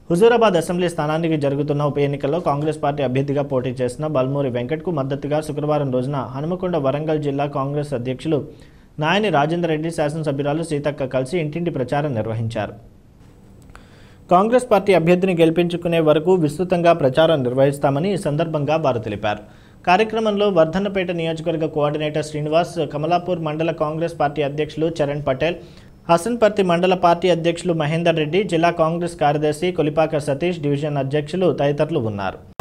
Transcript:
Huzurabad assembly స్థానానికి జరుగుతున్న ఉప ఎన్నికల్లో కాంగ్రెస్ పార్టీ అభ్యర్థిగా పోటీ చేసిన బల్మూరి వెంకట్కు మద్దతుగా శుక్రవారం రోజున హనుమకొండ వరంగల్ జిల్లా కాంగ్రెస్ అధ్యక్షులు నాయని రాజేందర్ రెడ్డి శాసనసభ్యురాలు సీతక్క కలిసి ఇంటింటి ప్రచారం నిర్వహించారు కాంగ్రెస్ పార్టీ అభ్యర్థిని గెలిపించుకునే వరకు విస్తృతంగా ప్రచారం నిర్వహిస్తామని ఈ సందర్భంగా వారు తెలిపారు కార్యక్రమంలో వర్ధన్నపేట నియోజకవర్గ కోఆర్డినేటర్ శ్రీనివాస్ కమలాపూర్ మండల కాంగ్రెస్ పార్టీ అధ్యక్షులు చరణ్ పటేల్ హసన్పర్తి మండల పార్టీ అధ్యక్షులు మహేందర్ రెడ్డి జిల్లా కాంగ్రెస్ కార్యదర్శి కొలిపాక సతీష్ డివిజన్ అధ్యక్షులు తదితరులు ఉన్నారు